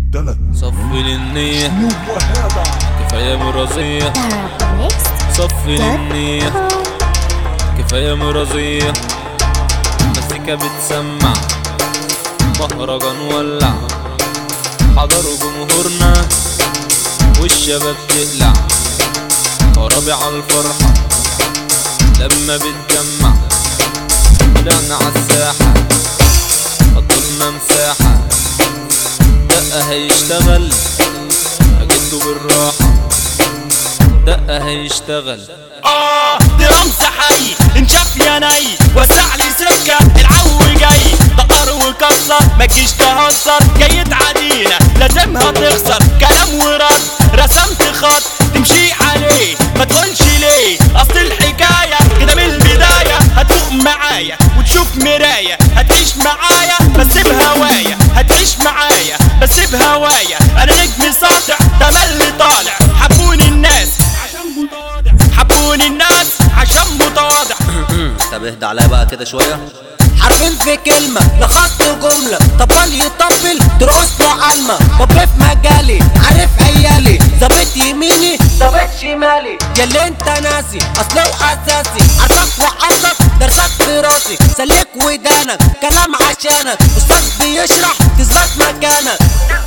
تلات صفي للنية شنو هذا كفاية مرازية صفي للنية كفاية مرازية مزيكا بتسمع مهرجان ولع حضروا جمهورنا والشباب تقلع خرابي على الفرحة لما بتجمع طلعنا عالساحة فضلنا مساحة دقة هيشتغل أجده بالراحة دقة هيشتغل اه دي رمز حي انشاف يا ني وسع لي سكه العو جاي دقر وكسر ما تجيش تهزر جاي تعادينا لازمها تخسر كلام ورد رسمت خط تمشي عليه ما تقولش ليه اصل الحكايه كده من البدايه هتفوق معايا وتشوف مرايه هتعيش معايا بس بهوايا هتعيش معايا بس بهوايا انا نجم ساطع تملي طالع حبوني الناس عشان متواضع حبوني الناس عشان متواضع طب اهدى عليا بقى كده شويه حرفين في كلمة لخط جملة طبال يطبل ترقص له علمة بابا في مجالي عارف عيالي ظابط يميني ظابط شمالي ياللي انت ناسي اصله اساسي عارفك وعارفك درسك في راسي سلك ودانك كلام عشانك استاذ بيشرح تثبت مكانك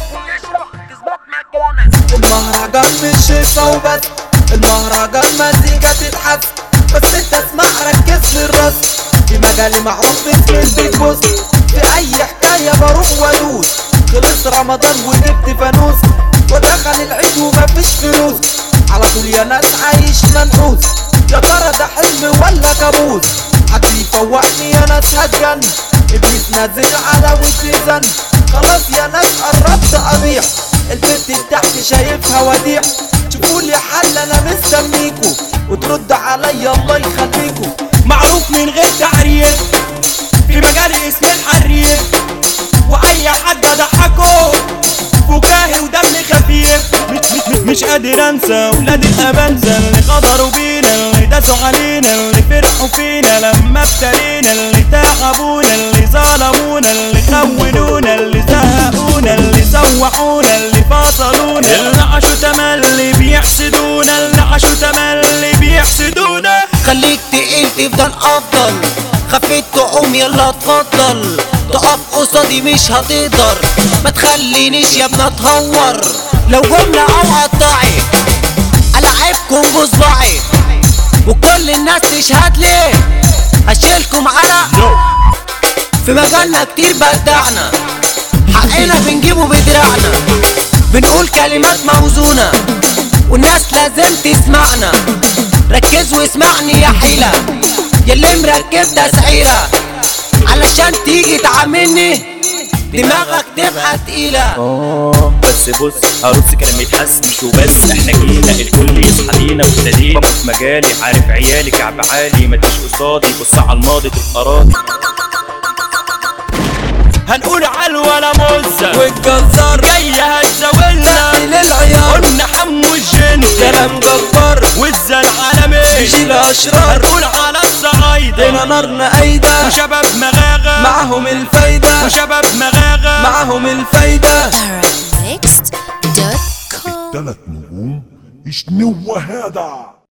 المهرجان مش شفا وبس المهرجان مزيكا تتحس بس انت اسمع ركز للرص في مجالي معروف باسم البيج بوس في اي حكاية بروح وادوس خلص رمضان وجبت فانوس ودخل العيد ومفيش فلوس على طول يا ناس عايش منحوس يا ترى ده حلم ولا كابوس حد يفوقني يا ناس هتجن ابليس نازل على وجهي زن خلاص يا ناس قربت اضيع البنت تحت شايفها وديع شوفولي حل انا مستنيكوا وترد عليا الله يخليكوا معروف من غير تعريف في مجالي اسم الحريف واي حد اضحكه فكاهي ودم خفيف مش, مش, مش, مش قادر انسى ولاد الابنزه اللي غدروا بينا اللي داسوا علينا اللي فرحوا فينا لما ابتلينا اللي تعبونا اللي ظلمونا اللي خونونا اللي زهقونا اللي سوحونا اللي فصلونا اللي عاشوا تملي بيحسدونا اللي عاشوا تملي بيحسدونا خليك تقيل تفضل افضل خفيت تقوم يلا اتفضل تقف قصادي مش هتقدر ما تخلينيش يا ابني اتهور لو جملة او قطعي العبكم بصبعي وكل الناس تشهد لي هشيلكم على في مجالنا كتير بدعنا حقنا بنجيبه بدراعنا بنقول كلمات موزونة والناس لازم تسمعنا ركز واسمعني يا حيلة ياللي مركب تسعيرة علشان تيجي تعاملني دماغك تبقى تقيلة بس بص هرص كلام يتحس مش وبس احنا جينا الكل يصحى لينا وابتدينا بابا في مجالي عارف عيالي كعب عالي ما تجيش قصادي بص على الماضي تبقى راضي هنقول علو ولا مزة والجزار جاية هتزاولنا للعيار قلنا حمو الجن كلام جبار والزن عالمي يشيل اشرار هنقول على الصعايدة هنا نارنا ايده وشباب مغاغة معاهم الفايدة وشباب مغاغة معاهم الفايدة تلات نجوم شنو هذا